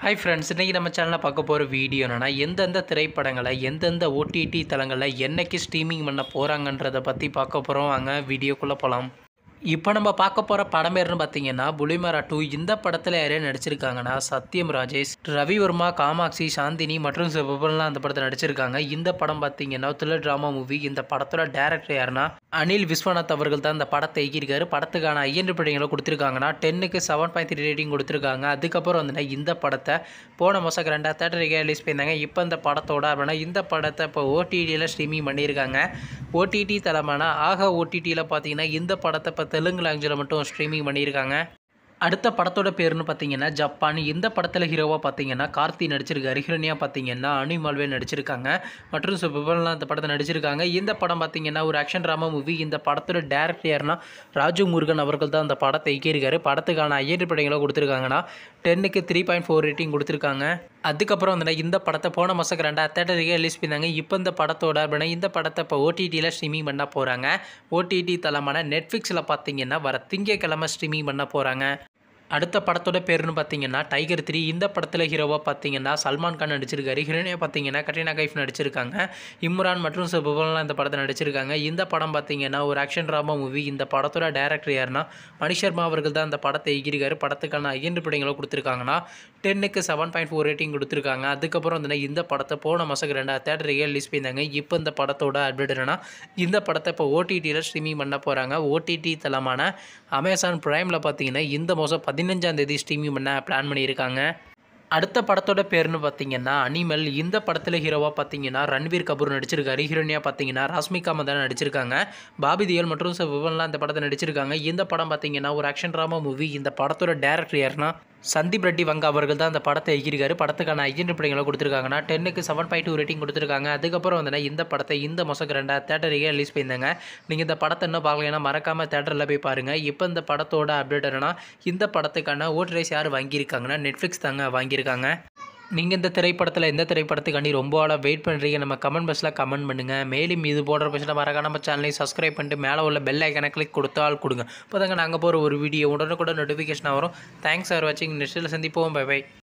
hi friends இன்றைக்கி நம்ம சேனலில் பார்க்க போகிற வீடியோ என்னென்னா எந்தெந்த திரைப்படங்களை எந்தெந்த ஓடிடி தளங்களில் என்னைக்கு ஸ்ட்ரீமிங் பண்ண போகிறாங்கன்றதை பற்றி பார்க்க போகிறோம் வாங்க வீடியோக்குள்ளே போகலாம் இப்போ நம்ம பார்க்க போகிற படம் பேர்னு பார்த்தீங்கன்னா புலிமரா டூ இந்த படத்தில் யாரே நடிச்சிருக்காங்கன்னா சத்யம் ராஜேஷ் ரவிவர்மா காமாட்சி சாந்தினி மற்றும் சிவபெல்லாம் அந்த படத்தில் நடிச்சிருக்காங்க இந்த படம் பார்த்தீங்கன்னா த்ரில்லர் ட்ராமா மூவி இந்த படத்தோட டேரக்டர் யாருன்னா அனில் விஸ்வநாத் அவர்கள் தான் இந்த படத்தை இயக்கியிருக்காரு படத்துக்கான ஐயன்று படங்களை கொடுத்துருக்காங்கன்னா டென்னுக்கு செவன் பாயிண்ட் த்ரீ ரேட்டிங் கொடுத்துருக்காங்க அதுக்கப்புறம் வந்து இந்த படத்தை போன மாதம் ரெண்டாவது தேட்டருக்கு ரிலீஸ் பண்ணியிருந்தாங்க இப்போ இந்த படத்தோட அப்படின்னா இந்த படத்தை இப்போ ஓடிடியில் ஸ்ட்ரீமிங் பண்ணியிருக்காங்க ஓடிடி தளமான ஆகா ஓடிடியில் பார்த்தீங்கன்னா இந்த படத்தை இப்போ தெலுங்கு லாங்குவேஜில் மட்டும் ஸ்ட்ரீமிங் பண்ணியிருக்காங்க அடுத்த படத்தோட பேர்னு பார்த்தீங்கன்னா ஜப்பான் இந்த படத்தில் ஹீரோவாக பார்த்தீங்கன்னா கார்த்தி நடிச்சிருக்காரு ஹீரோனியாக பார்த்தீங்கன்னா அனு மால்வே நடிச்சிருக்காங்க மற்றும் சுபலாம் இந்த படத்தை நடிச்சிருக்காங்க இந்த படம் பார்த்தீங்கன்னா ஒரு ஆக்ஷன் ட்ராமா மூவி இந்த படத்தோட டேரக்டர் யாருன்னா ராஜு முருகன் அவர்கள் தான் அந்த படத்தை இயக்கியிருக்காரு படத்துக்கான ஐயர் படங்களை கொடுத்துருக்காங்கன்னா டென்னுக்கு த்ரீ பாயிண்ட் ஃபோர் ரேட்டிங் கொடுத்துருக்காங்க அதுக்கப்புறம் வந்து இந்த படத்தை போன மாதம் ரெண்டாவது தேட்டருக்கு ரிலீஸ் பண்ணாங்க இப்போ இந்த படத்தோட அப்படின்னா இந்த படத்தை இப்போ ஓடிடியில் ஸ்ட்ரீமிங் பண்ண போகிறாங்க ஓடிடி தளமான நெட்ஃப்ளிக்ஸில் பார்த்தீங்கன்னா வர திங்கக்கிழமை ஸ்ட்ரீமிங் பண்ண போகிறாங்க அடுத்த படத்தோட பேருன்னு பார்த்தீங்கன்னா டைகர் த்ரீ இந்த படத்தில் ஹீரோவாக பார்த்தீங்கன்னா சல்மான் கான் நடிச்சிருக்காரு ஹீரோனியாக பார்த்தீங்கன்னா கட்ரினா கைஃப் நடிச்சிருக்காங்க இம்ரான் மற்றும் சுபலாம் இந்த படத்தை நடிச்சிருக்காங்க இந்த படம் பார்த்தீங்கன்னா ஒரு ஆக்ஷன் ட்ராமா மூவி இந்த படத்தோட டேரக்டர் யாருன்னா மணி சர்மா அவர்கள் தான் அந்த படத்தை எகிரிக்காரு படத்துக்கான ஐயன்று படங்களை கொடுத்துருக்காங்கன்னா டென்னுக்கு செவன் பாயிண்ட் ஃபோர் ரேட்டிங் கொடுத்துருக்காங்க அதுக்கப்புறம் வந்து இந்த படத்தை போன மாதம் ரெண்டாவது தேட்டருக்கு ரிலீஸ் பண்ணியிருந்தாங்க இப்போ இந்த படத்தோட அப்டேட் என்னன்னா இந்த படத்தை இப்போ ஓடிடியில் ஸ்ட்ரீமிங் பண்ண போகிறாங்க ஓடிடி தளமான அமேசான் ப்ரைமில் பார்த்தீங்கன்னா இந்த மாதம் பதினஞ்சாம் தேதி ஸ்ட்ரீமிங் பண்ண பிளான் பண்ணியிருக்காங்க அடுத்த படத்தோட பேர்னு பார்த்தீங்கன்னா அனிமல் இந்த படத்தில் ஹீரோவாக பார்த்தீங்கன்னா ரன்வீர் கபூர் நடிச்சிருக்காரு ஹீரோனியாக பார்த்தீங்கன்னா ராஸ்மிகா மந்தனா நடிச்சிருக்காங்க பாபி தியல் மற்றும் விவன்லாம் இந்த படத்தை நடிச்சிருக்காங்க இந்த படம் பார்த்தீங்கன்னா ஒரு ஆக்ஷன் ட்ராமா மூவி இந்த படத்தோட டேரக்டர் யாருன்னா சந்தீப் ரெட்டி வங்க அவர்கள் தான் அந்த படத்தை இயக்கியிருக்காரு படத்துக்கான ஐயன் படங்களை கொடுத்துருக்காங்கன்னா டென்னுக்கு செவன் பாயிண்ட் டூ ரேட்டிங் கொடுத்துருக்காங்க அதுக்கப்புறம் வந்து இந்த படத்தை இந்த மாதம் ரெண்டா தேட்டருக்கு ரிலீஸ் பண்ணியிருந்தாங்க நீங்கள் இந்த படத்தை இன்னும் பார்க்கலைன்னா மறக்காமல் தேட்டரில் போய் பாருங்கள் இப்போ இந்த படத்தோட அப்டேட் என்னன்னா இந்த படத்துக்கான ஓட் யார் வாங்கியிருக்காங்கன்னா நெட்ஃப்ளிக்ஸ் தாங்க வாங்கியிருக்காங்க நீங்கள் இந்த திரைப்படத்தில் எந்த திரைப்படத்துக்காண்டி ரொம்ப ஆளாக வெயிட் பண்ணுறீங்க நம்ம கமெண்ட் பாக்ஸில் கமெண்ட் பண்ணுங்கள் மேலும் இது போன்ற பிரச்சனை மறக்காம நம்ம சேனலையும் சப்ஸ்கிரைப் பண்ணிட்டு மேலே உள்ள பெல் ஐக்கனை கிளிக் கொடுத்தால் கொடுங்க இப்போ தாங்க நாங்கள் போகிற ஒரு வீடியோ உடனுக்குடன் நோட்டிஃபிகேஷன் வரும் தேங்க்ஸ் ஃபார் வாட்சிங் நெக்ஸ்ட்டில் சந்திப்போம் பை பை